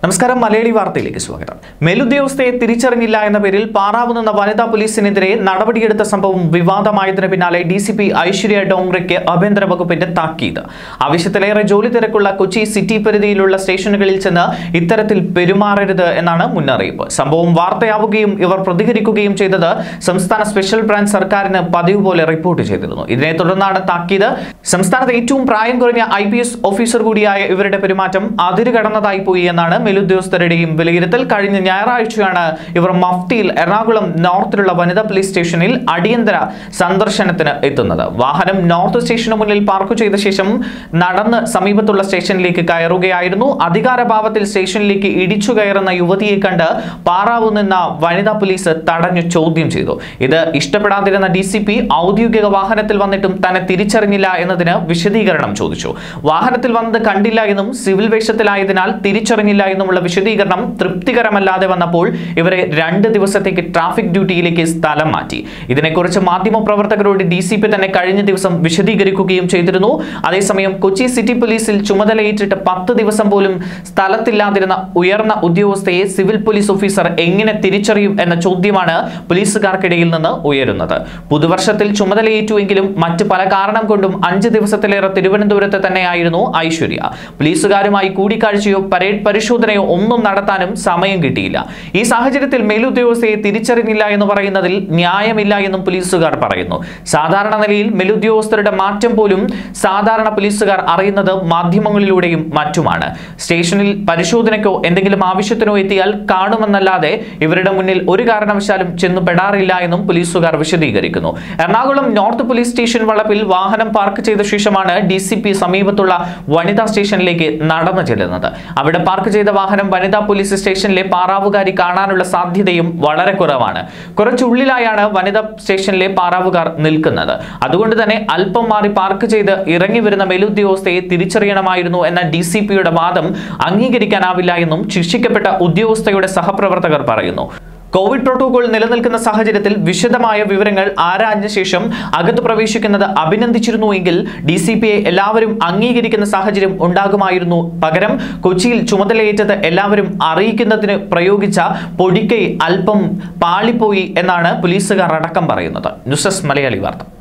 നമസ്കാരം മലയാളി വാർത്തയിലേക്ക് സ്വാഗതം മേലുദ്യോഗസ്ഥയെ തിരിച്ചറിഞ്ഞില്ല എന്ന പേരിൽ പാറാവ് നിന്ന വനിതാ പോലീസിനെതിരെ നടപടിയെടുത്ത സംഭവം വിവാദമായതിന് പിന്നാലെ ഡി സി പി ഐശ്വര്യ ഡോങ്റയ്ക്ക് ആഭ്യന്തര വകുപ്പിന്റെ താക്കീത് ആവശ്യത്തിലേറെ ജോലി തിരക്കുള്ള കൊച്ചി സിറ്റി പരിധിയിലുള്ള സ്റ്റേഷനുകളിൽ ചെന്ന് ഇത്തരത്തിൽ പെരുമാറരുത് എന്നാണ് മുന്നറിയിപ്പ് സംഭവം വാർത്തയാവുകയും ഇവർ പ്രതികരിക്കുകയും ചെയ്തത് സംസ്ഥാന സ്പെഷ്യൽ ബ്രാഞ്ച് സർക്കാരിന് പതിവ് പോലെ റിപ്പോർട്ട് ചെയ്തിരുന്നു ഇതിനെ തുടർന്നാണ് താക്കീത് സംസ്ഥാനത്ത് ഏറ്റവും പ്രായം കുറഞ്ഞ ഐ പി എസ് ഓഫീസർ കൂടിയായ ഇവരുടെ പെരുമാറ്റം അതിരുകടന്നതായി പോയി എന്നാണ് മേലുദ്യോഗസ്ഥരുടെയും വിലയിരുത്തൽ കഴിഞ്ഞ ഞായറാഴ്ചയാണ് ഇവർ മഫ്തിയിൽ എറണാകുളം നോർത്തിലുള്ള വനിതാ പോലീസ് സ്റ്റേഷനിൽ അടിയന്തര സന്ദർശനത്തിന് എത്തുന്നത് വാഹനം നോർത്ത് സ്റ്റേഷന് മുന്നിൽ പാർക്ക് ചെയ്ത ശേഷം നടന്ന് സമീപത്തുള്ള സ്റ്റേഷനിലേക്ക് കയറുകയായിരുന്നു അധികാരഭാവത്തിൽ സ്റ്റേഷനിലേക്ക് ഇടിച്ചു കയറുന്ന യുവതിയെ കണ്ട് പാറാവു നിന്ന വനിതാ പോലീസ് തടഞ്ഞു ചോദ്യം ചെയ്തു ഇത് ഇഷ്ടപ്പെടാതിരുന്ന ഡി സി പി ഔദ്യോഗിക വാഹനത്തിൽ വന്നിട്ടും തന്നെ തിരിച്ചറിഞ്ഞില്ല എന്നതിന് വിശദീകരണം ചോദിച്ചു വാഹനത്തിൽ വന്നത് കണ്ടില്ല എന്നും സിവിൽ വേഷത്തിലായതിനാൽ തിരിച്ചറിഞ്ഞില്ല എന്നുമുള്ള വിശദീകരണം തൃപ്തികരമല്ലാതെ വന്നപ്പോൾ ഇവരെ രണ്ട് ദിവസത്തേക്ക് ട്രാഫിക് ഡ്യൂട്ടിയിലേക്ക് സ്ഥലം മാറ്റി ഇതിനെക്കുറിച്ച് മാധ്യമപ്രവർത്തകരോട് ഡി സി പി തന്നെ കഴിഞ്ഞ ദിവസം വിശദീകരിക്കുകയും ചെയ്തിരുന്നു അതേസമയം കൊച്ചി സിറ്റി പോലീസിൽ ചുമതലയേറ്റിട്ട് പത്ത് ദിവസം പോലും സ്ഥലത്തില്ലാതിരുന്ന ഉയർന്ന ഉദ്യോഗസ്ഥയെ സിവിൽ പോലീസ് ഓഫീസർ എങ്ങനെ തിരിച്ചറിയും എന്ന ചോദ്യമാണ് പോലീസുകാർക്കിടയിൽ നിന്ന് ഉയരുന്നത് പുതുവർഷത്തിൽ ചുമതലയേറ്റുവെങ്കിലും മറ്റ് പല കാരണം കൊണ്ടും അഞ്ച് ദിവസത്തിലേറെ തിരുവനന്തപുരത്ത് തന്നെയായിരുന്നു ഐശ്വര്യ പോലീസുകാരുമായി കൂടിക്കാഴ്ചയോ പരേഡ് പരിശോധനയോ ഒന്നും നടത്താനും സമയം കിട്ടിയില്ല ഈ സാഹചര്യത്തിൽ മേലുദ്യോഗസ്ഥയെ തിരിച്ചറിഞ്ഞില്ല എന്ന് പറയുന്നതിൽ ന്യായമില്ല എന്നും പോലീസുകാർ പറയുന്നു സാധാരണ നിലയിൽ മേലുദ്യോഗസ്ഥരുടെ മാറ്റം പോലും സാധാരണ പോലീസുകാർ അറിയുന്നത് മാധ്യമങ്ങളിലൂടെയും മറ്റുമാണ് സ്റ്റേഷനിൽ പരിശോധനയ്ക്കോ എന്തെങ്കിലും ആവശ്യത്തിനോ എത്തിയാൽ കാണുമെന്നല്ലാതെ ഇവരുടെ മുന്നിൽ ഒരു കാരണവശാലും ചെന്നു പെടാറില്ല എന്നും പോലീസുകാർ വിശദീകരിക്കുന്നു എറണാകുളം നോർത്ത് പോലീസ് സ്റ്റേഷൻ വളപ്പിൽ വാഹനം പാർക്ക് ചെയ്ത ശേഷമാണ് ഡി സി പി സമീപത്തുള്ള വനിതാ സ്റ്റേഷനിലേക്ക് നടന്നു ചെല്ലുന്നത് അവിടെ പാർക്ക് ചെയ്ത വാഹനം വനിതാ പോലീസ് സ്റ്റേഷനിലെ പാറാവുകാരി കാണാനുള്ള സാധ്യതയും വളരെ കുറവാണ് കുറച്ചുള്ളിലായാണ് വനിതാ സ്റ്റേഷനിലെ പാറാവുകാർ നിൽക്കുന്നത് അതുകൊണ്ട് തന്നെ അല്പം മാറി പാർക്ക് ചെയ്ത് ഇറങ്ങി വരുന്ന മേലുദ്യോഗസ്ഥയെ തിരിച്ചറിയണമായിരുന്നു എന്ന ഡി സി പിയുടെ വാദം അംഗീകരിക്കാനാവില്ല എന്നും ശിക്ഷിക്കപ്പെട്ട ഉദ്യോഗസ്ഥയുടെ സഹപ്രവർത്തകർ പറയുന്നു കോവിഡ് പ്രോട്ടോകോൾ നിലനിൽക്കുന്ന സാഹചര്യത്തിൽ വിശദമായ വിവരങ്ങൾ ആരാഞ്ഞ ശേഷം അകത്ത് പ്രവേശിക്കുന്നത് അഭിനന്ദിച്ചിരുന്നുവെങ്കിൽ ഡി സി പിയെ എല്ലാവരും അംഗീകരിക്കുന്ന സാഹചര്യം ഉണ്ടാകുമായിരുന്നു പകരം കൊച്ചിയിൽ ചുമതലയേറ്റത് എല്ലാവരും അറിയിക്കുന്നതിന് പ്രയോഗിച്ച പൊടിക്കൈ അല്പം പാളിപ്പോയി എന്നാണ് പോലീസുകാർ അടക്കം പറയുന്നത് ന്യൂസ് ഡെസ്ക് മലയാളി വാർത്ത